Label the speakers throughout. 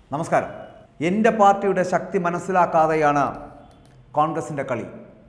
Speaker 1: നമസ്കാരം എൻ്റെ പാർട്ടിയുടെ ശക്തി മനസ്സിലാക്കാതെയാണ് കോൺഗ്രസിൻ്റെ കളി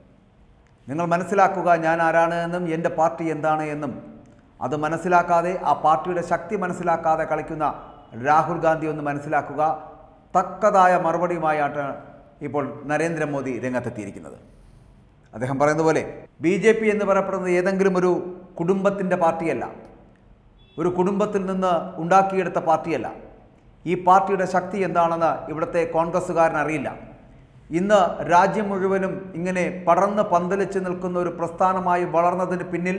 Speaker 1: നിങ്ങൾ മനസ്സിലാക്കുക ഞാൻ ആരാണ് എന്നും എൻ്റെ പാർട്ടി എന്താണ് എന്നും അത് മനസ്സിലാക്കാതെ ആ പാർട്ടിയുടെ ശക്തി മനസ്സിലാക്കാതെ കളിക്കുന്ന രാഹുൽ ഗാന്ധി ഒന്ന് മനസ്സിലാക്കുക തക്കതായ മറുപടിയുമായാണ് ഇപ്പോൾ നരേന്ദ്രമോദി രംഗത്തെത്തിയിരിക്കുന്നത് അദ്ദേഹം പറയുന്ന പോലെ ബി ജെ പി എന്ന് പറയപ്പെടുന്നത് ഏതെങ്കിലും ഒരു കുടുംബത്തിൻ്റെ പാർട്ടിയല്ല ഒരു കുടുംബത്തിൽ നിന്ന് ഉണ്ടാക്കിയെടുത്ത പാർട്ടിയല്ല ഈ പാർട്ടിയുടെ ശക്തി എന്താണെന്ന് ഇവിടുത്തെ കോൺഗ്രസ്സുകാരൻ അറിയില്ല ഇന്ന് രാജ്യം മുഴുവനും ഇങ്ങനെ പടർന്ന് പന്തലിച്ച് നിൽക്കുന്ന ഒരു പ്രസ്ഥാനമായി വളർന്നതിന് പിന്നിൽ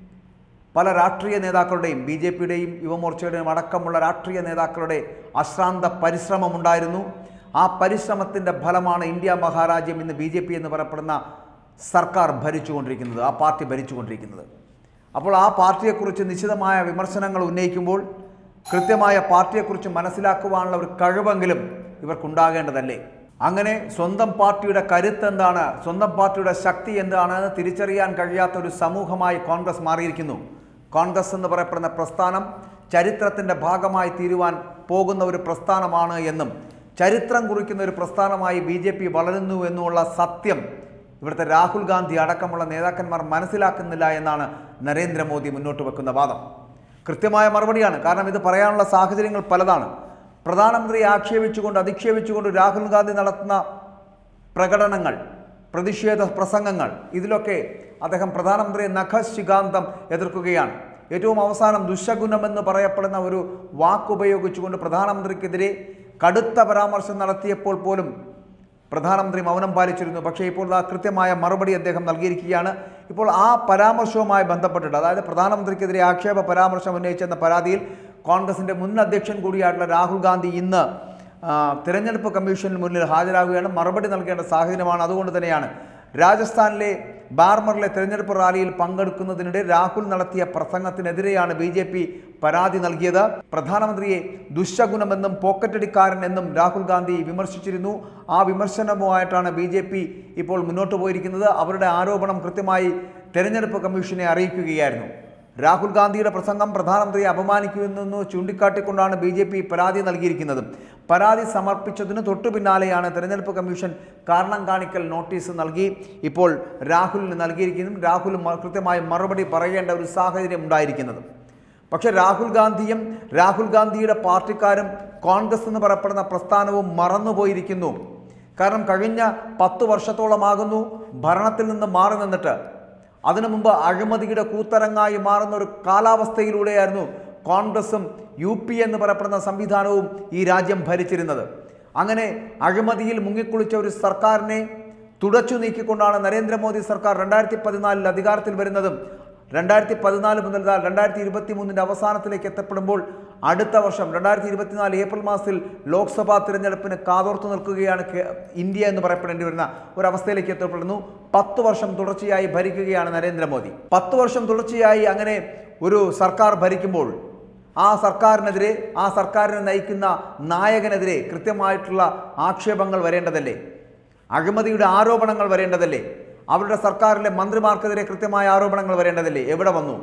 Speaker 1: പല രാഷ്ട്രീയ നേതാക്കളുടെയും ബി ജെ പിയുടെയും യുവമോർച്ചയുടെയും അടക്കമുള്ള രാഷ്ട്രീയ നേതാക്കളുടെ അശ്രാന്ത പരിശ്രമമുണ്ടായിരുന്നു ആ പരിശ്രമത്തിൻ്റെ ഫലമാണ് ഇന്ത്യ മഹാരാജ്യം ഇന്ന് ബി ജെ പി എന്ന് പറയപ്പെടുന്ന സർക്കാർ ഭരിച്ചുകൊണ്ടിരിക്കുന്നത് ആ പാർട്ടി ഭരിച്ചുകൊണ്ടിരിക്കുന്നത് അപ്പോൾ ആ പാർട്ടിയെക്കുറിച്ച് നിശ്ചിതമായ വിമർശനങ്ങൾ ഉന്നയിക്കുമ്പോൾ കൃത്യമായ പാർട്ടിയെക്കുറിച്ച് മനസ്സിലാക്കുവാനുള്ള ഒരു കഴിവെങ്കിലും ഇവർക്കുണ്ടാകേണ്ടതല്ലേ അങ്ങനെ സ്വന്തം പാർട്ടിയുടെ കരുത്ത് എന്താണ് സ്വന്തം പാർട്ടിയുടെ ശക്തി എന്താണെന്ന് തിരിച്ചറിയാൻ കഴിയാത്ത ഒരു സമൂഹമായി കോൺഗ്രസ് മാറിയിരിക്കുന്നു കോൺഗ്രസ് എന്ന് പറയപ്പെടുന്ന പ്രസ്ഥാനം ചരിത്രത്തിൻ്റെ ഭാഗമായി തീരുവാൻ പോകുന്ന ഒരു പ്രസ്ഥാനമാണ് എന്നും ചരിത്രം കുറിക്കുന്ന ഒരു പ്രസ്ഥാനമായി ബി ജെ പി വളരുന്നു എന്നുള്ള സത്യം ഇവിടുത്തെ രാഹുൽ ഗാന്ധി അടക്കമുള്ള നേതാക്കന്മാർ മനസ്സിലാക്കുന്നില്ല എന്നാണ് നരേന്ദ്രമോദി മുന്നോട്ട് വെക്കുന്ന വാദം കൃത്യമായ മറുപടിയാണ് കാരണം ഇത് പറയാനുള്ള സാഹചര്യങ്ങൾ പലതാണ് പ്രധാനമന്ത്രിയെ ആക്ഷേപിച്ചുകൊണ്ട് അധിക്ഷേപിച്ചുകൊണ്ട് രാഹുൽ ഗാന്ധി നടത്തുന്ന പ്രകടനങ്ങൾ പ്രതിഷേധ പ്രസംഗങ്ങൾ ഇതിലൊക്കെ അദ്ദേഹം പ്രധാനമന്ത്രിയെ നഖശികാന്തം എതിർക്കുകയാണ് ഏറ്റവും അവസാനം ദുശകുനമെന്ന് പറയപ്പെടുന്ന ഒരു വാക്കുപയോഗിച്ചുകൊണ്ട് പ്രധാനമന്ത്രിക്കെതിരെ കടുത്ത പരാമർശം നടത്തിയപ്പോൾ പോലും പ്രധാനമന്ത്രി മൗനം പാലിച്ചിരുന്നു പക്ഷേ ഇപ്പോൾ ആ കൃത്യമായ മറുപടി അദ്ദേഹം നൽകിയിരിക്കുകയാണ് ഇപ്പോൾ ആ പരാമർശവുമായി ബന്ധപ്പെട്ടിട്ട് അതായത് പ്രധാനമന്ത്രിക്കെതിരെ ആക്ഷേപ പരാമർശം ഉന്നയിച്ചെന്ന പരാതിയിൽ കോൺഗ്രസിൻ്റെ മുൻ അധ്യക്ഷൻ കൂടിയായിട്ടുള്ള രാഹുൽ ഗാന്ധി ഇന്ന് ആ, തിരഞ്ഞെടുപ്പ് കമ്മീഷന് മുന്നിൽ ഹാജരാകുകയാണ് മറുപടി നൽകേണ്ട സാഹചര്യമാണ് അതുകൊണ്ട് തന്നെയാണ് രാജസ്ഥാനിലെ ബാർമറിലെ തെരഞ്ഞെടുപ്പ് റാലിയിൽ പങ്കെടുക്കുന്നതിനിടെ രാഹുൽ നടത്തിയ പ്രസംഗത്തിനെതിരെയാണ് ബി ജെ പി പരാതി നൽകിയത് പ്രധാനമന്ത്രിയെ ദുശകുനമെന്നും പോക്കറ്റടിക്കാരൻ എന്നും രാഹുൽ ഗാന്ധി വിമർശിച്ചിരുന്നു ആ വിമർശനവുമായിട്ടാണ് ബി ജെ പി ഇപ്പോൾ മുന്നോട്ട് പോയിരിക്കുന്നത് അവരുടെ ആരോപണം കൃത്യമായി തെരഞ്ഞെടുപ്പ് കമ്മീഷനെ അറിയിക്കുകയായിരുന്നു രാഹുൽ ഗാന്ധിയുടെ പ്രസംഗം പ്രധാനമന്ത്രിയെ അപമാനിക്കുമെന്നു ചൂണ്ടിക്കാട്ടിക്കൊണ്ടാണ് ബി ജെ പി പരാതി നൽകിയിരിക്കുന്നത് പരാതി സമർപ്പിച്ചതിന് തൊട്ടു പിന്നാലെയാണ് തെരഞ്ഞെടുപ്പ് കമ്മീഷൻ കാരണം കാണിക്കൽ നോട്ടീസ് നൽകി ഇപ്പോൾ രാഹുലിന് നൽകിയിരിക്കുന്നതും രാഹുൽ മ- കൃത്യമായി മറുപടി പറയേണ്ട ഒരു സാഹചര്യം ഉണ്ടായിരിക്കുന്നത് പക്ഷേ രാഹുൽ ഗാന്ധിയും രാഹുൽ ഗാന്ധിയുടെ പാർട്ടിക്കാരും കോൺഗ്രസ് എന്ന് പറയപ്പെടുന്ന പ്രസ്ഥാനവും മറന്നുപോയിരിക്കുന്നു കാരണം കഴിഞ്ഞ പത്ത് വർഷത്തോളമാകുന്നു ഭരണത്തിൽ നിന്ന് മാറി നിന്നിട്ട് അതിനു മുമ്പ് അഴിമതിയുടെ കൂത്തരങ്ങായി മാറുന്ന ഒരു കാലാവസ്ഥയിലൂടെയായിരുന്നു കോൺഗ്രസും യു പി എന്ന് പറയപ്പെടുന്ന സംവിധാനവും ഈ രാജ്യം ഭരിച്ചിരുന്നത് അങ്ങനെ അഴിമതിയിൽ മുങ്ങിക്കുളിച്ച ഒരു സർക്കാരിനെ തുടച്ചു നീക്കിക്കൊണ്ടാണ് നരേന്ദ്രമോദി സർക്കാർ രണ്ടായിരത്തി പതിനാലിൽ അധികാരത്തിൽ വരുന്നതും രണ്ടായിരത്തി പതിനാല് മുതൽ ദാ രണ്ടായിരത്തി ഇരുപത്തി മൂന്നിൻ്റെ അവസാനത്തിലേക്ക് എത്തപ്പെടുമ്പോൾ അടുത്ത വർഷം രണ്ടായിരത്തി ഇരുപത്തിനാല് ഏപ്രിൽ മാസത്തിൽ ലോക്സഭാ തിരഞ്ഞെടുപ്പിന് കാതോർത്തു നിൽക്കുകയാണ് കേ- ഇന്ത്യ എന്ന് പറയപ്പെടേണ്ടി വരുന്ന ഒരവസ്ഥയിലേക്ക് എത്തപ്പെടുന്നു പത്ത് വർഷം തുടർച്ചയായി ഭരിക്കുകയാണ് നരേന്ദ്രമോദി പത്ത് വർഷം തുടർച്ചയായി അങ്ങനെ ഒരു സർക്കാർ ഭരിക്കുമ്പോൾ ആ സർക്കാരിനെതിരെ ആ സർക്കാരിനെ നയിക്കുന്ന നായകനെതിരെ കൃത്യമായിട്ടുള്ള ആക്ഷേപങ്ങൾ വരേണ്ടതല്ലേ അഴിമതിയുടെ ആരോപണങ്ങൾ വരേണ്ടതല്ലേ അവരുടെ സർക്കാരിലെ മന്ത്രിമാർക്കെതിരെ കൃത്യമായ ആരോപണങ്ങൾ വരേണ്ടതല്ലേ എവിടെ വന്നു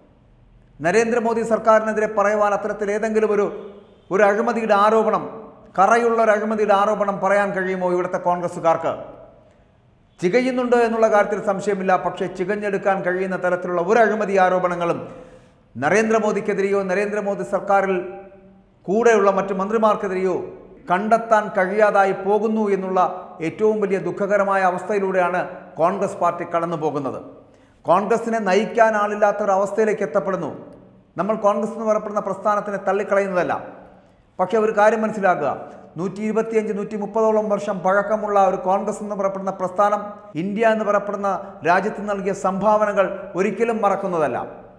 Speaker 1: നരേന്ദ്രമോദി സർക്കാരിനെതിരെ പറയുവാൻ അത്തരത്തിൽ ഏതെങ്കിലും ഒരു ഒരു അഴിമതിയുടെ ആരോപണം കറയുള്ള ഒരു അഴിമതിയുടെ ആരോപണം പറയാൻ കഴിയുമോ ഇവിടുത്തെ കോൺഗ്രസ്സുകാർക്ക് ചികയുന്നുണ്ട് എന്നുള്ള കാര്യത്തിൽ സംശയമില്ല പക്ഷേ ചികഞ്ഞെടുക്കാൻ കഴിയുന്ന തരത്തിലുള്ള ഒരു അഴിമതി ആരോപണങ്ങളും നരേന്ദ്രമോദിക്കെതിരെയോ നരേന്ദ്രമോദി സർക്കാരിൽ കൂടെയുള്ള മറ്റു മന്ത്രിമാർക്കെതിരെയോ കണ്ടെത്താൻ കഴിയാതായി പോകുന്നു എന്നുള്ള ഏറ്റവും വലിയ ദുഃഖകരമായ അവസ്ഥയിലൂടെയാണ് കോൺഗ്രസ് പാർട്ടി കടന്നു പോകുന്നത് കോൺഗ്രസിനെ നയിക്കാൻ ആളില്ലാത്ത ഒരു അവസ്ഥയിലേക്ക് എത്തപ്പെടുന്നു നമ്മൾ കോൺഗ്രസ് എന്ന് പറയപ്പെടുന്ന പ്രസ്ഥാനത്തിനെ തള്ളിക്കളയുന്നതല്ല പക്ഷേ ഒരു കാര്യം മനസ്സിലാക്കുക നൂറ്റി ഇരുപത്തിയഞ്ച് നൂറ്റി മുപ്പതോളം വർഷം പഴക്കമുള്ള ഒരു കോൺഗ്രസ് എന്ന് പറയപ്പെടുന്ന പ്രസ്ഥാനം ഇന്ത്യ എന്ന് പറയപ്പെടുന്ന രാജ്യത്ത് നൽകിയ സംഭാവനകൾ ഒരിക്കലും മറക്കുന്നതല്ല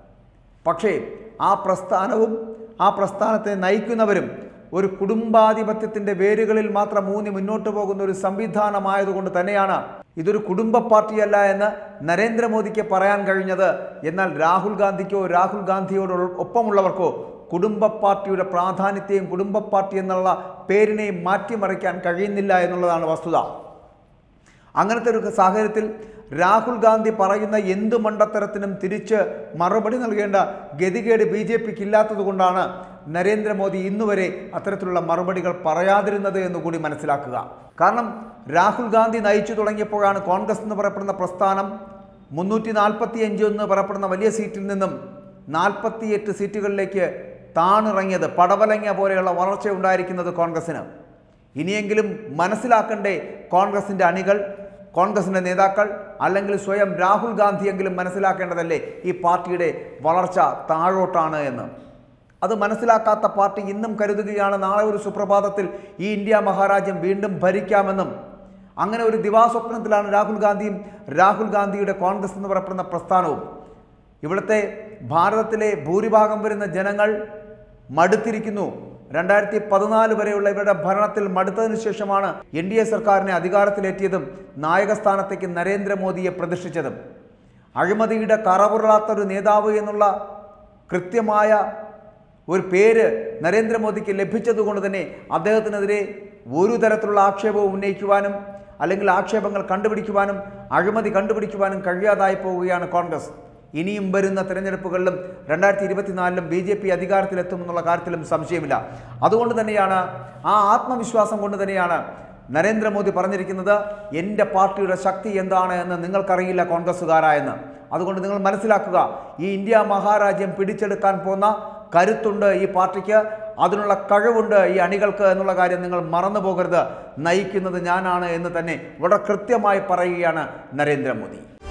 Speaker 1: പക്ഷേ ആ പ്രസ്ഥാനവും ആ പ്രസ്ഥാനത്തെ നയിക്കുന്നവരും ഒരു കുടുംബാധിപത്യത്തിൻ്റെ വേരുകളിൽ മാത്രം ഊന്നി മുന്നോട്ട് പോകുന്ന ഒരു സംവിധാനമായതുകൊണ്ട് തന്നെയാണ് ഇതൊരു കുടുംബ പാർട്ടിയല്ല എന്ന് നരേന്ദ്രമോദിക്ക് പറയാൻ കഴിഞ്ഞത് എന്നാൽ രാഹുൽ ഗാന്ധിക്കോ രാഹുൽ ഗാന്ധിയോട് ഒപ്പമുള്ളവർക്കോ കുടുംബ പാർട്ടിയുടെ പ്രാധാന്യത്തെയും കുടുംബ പാർട്ടി എന്നുള്ള പേരിനെയും മാറ്റിമറിക്കാൻ കഴിയുന്നില്ല എന്നുള്ളതാണ് വസ്തുത അങ്ങനത്തെ ഒരു സാഹചര്യത്തിൽ രാഹുൽ ഗാന്ധി പറയുന്ന എന്ത് മണ്ടത്തരത്തിനും തിരിച്ച് മറുപടി നൽകേണ്ട ഗതികേട് ബി ജെ പിക്ക് ഇല്ലാത്തത് കൊണ്ടാണ് നരേന്ദ്രമോദി ഇന്നുവരെ അത്തരത്തിലുള്ള മറുപടികൾ പറയാതിരുന്നത് എന്നുകൂടി മനസ്സിലാക്കുക കാരണം രാഹുൽ ഗാന്ധി നയിച്ചു തുടങ്ങിയപ്പോഴാണ് കോൺഗ്രസ് എന്ന് പറയപ്പെടുന്ന പ്രസ്ഥാനം മുന്നൂറ്റി നാൽപ്പത്തി അഞ്ച് എന്ന് പറയപ്പെടുന്ന വലിയ സീറ്റിൽ നിന്നും നാൽപ്പത്തിയെട്ട് സീറ്റുകളിലേക്ക് താണിറങ്ങിയത് പടവലങ്ങ പോലെയുള്ള വളർച്ച ഉണ്ടായിരിക്കുന്നത് കോൺഗ്രസിന് ഇനിയെങ്കിലും മനസ്സിലാക്കണ്ടേ കോൺഗ്രസിൻ്റെ അണികൾ കോൺഗ്രസിൻ്റെ നേതാക്കൾ അല്ലെങ്കിൽ സ്വയം രാഹുൽ ഗാന്ധിയെങ്കിലും മനസ്സിലാക്കേണ്ടതല്ലേ ഈ പാർട്ടിയുടെ വളർച്ച താഴോട്ടാണ് എന്ന് അത് മനസ്സിലാക്കാത്ത പാർട്ടി ഇന്നും കരുതുകയാണ് നാളെ ഒരു സുപ്രഭാതത്തിൽ ഈ ഇന്ത്യ മഹാരാജ്യം വീണ്ടും ഭരിക്കാമെന്നും അങ്ങനെ ഒരു ദിവാസ്വപ്നത്തിലാണ് രാഹുൽ ഗാന്ധിയും രാഹുൽ ഗാന്ധിയുടെ കോൺഗ്രസ് എന്ന് പറയപ്പെടുന്ന പ്രസ്ഥാനവും ഇവിടുത്തെ ഭാരതത്തിലെ ഭൂരിഭാഗം വരുന്ന ജനങ്ങൾ മടുത്തിരിക്കുന്നു രണ്ടായിരത്തി പതിനാല് വരെയുള്ള ഇവരുടെ ഭരണത്തിൽ മടുത്തതിനു ശേഷമാണ് എൻ ഡി എ സർക്കാരിനെ അധികാരത്തിലേറ്റിയതും നായകസ്ഥാനത്തേക്ക് നരേന്ദ്രമോദിയെ പ്രതിഷ്ഠിച്ചതും അഴിമതിയുടെ കറപുരളാത്തൊരു നേതാവ് എന്നുള്ള കൃത്യമായ ഒരു പേര് നരേന്ദ്രമോദിക്ക് ലഭിച്ചതുകൊണ്ട് തന്നെ അദ്ദേഹത്തിനെതിരെ ഒരു തരത്തിലുള്ള ആക്ഷേപവും ഉന്നയിക്കുവാനും അല്ലെങ്കിൽ ആക്ഷേപങ്ങൾ കണ്ടുപിടിക്കുവാനും അഴിമതി കണ്ടുപിടിക്കുവാനും കഴിയാതായി പോവുകയാണ് കോൺഗ്രസ് ഇനിയും വരുന്ന തിരഞ്ഞെടുപ്പുകളിലും രണ്ടായിരത്തി ഇരുപത്തിനാലിലും ബി ജെ പി അധികാരത്തിലെത്തുമെന്നുള്ള കാര്യത്തിലും സംശയമില്ല അതുകൊണ്ട് തന്നെയാണ് ആ ആത്മവിശ്വാസം കൊണ്ട് തന്നെയാണ് നരേന്ദ്രമോദി പറഞ്ഞിരിക്കുന്നത് എൻ്റെ പാർട്ടിയുടെ ശക്തി എന്താണ് എന്ന് നിങ്ങൾക്കറിയില്ല കോൺഗ്രസ്സുകാരായെന്ന് അതുകൊണ്ട് നിങ്ങൾ മനസ്സിലാക്കുക ഈ ഇന്ത്യ മഹാരാജ്യം പിടിച്ചെടുക്കാൻ പോന്ന കരുത്തുണ്ട് ഈ പാർട്ടിക്ക് അതിനുള്ള കഴിവുണ്ട് ഈ അണികൾക്ക് എന്നുള്ള കാര്യം നിങ്ങൾ മറന്നു പോകരുത് നയിക്കുന്നത് ഞാനാണ് എന്ന് തന്നെ വളരെ കൃത്യമായി പറയുകയാണ് നരേന്ദ്രമോദി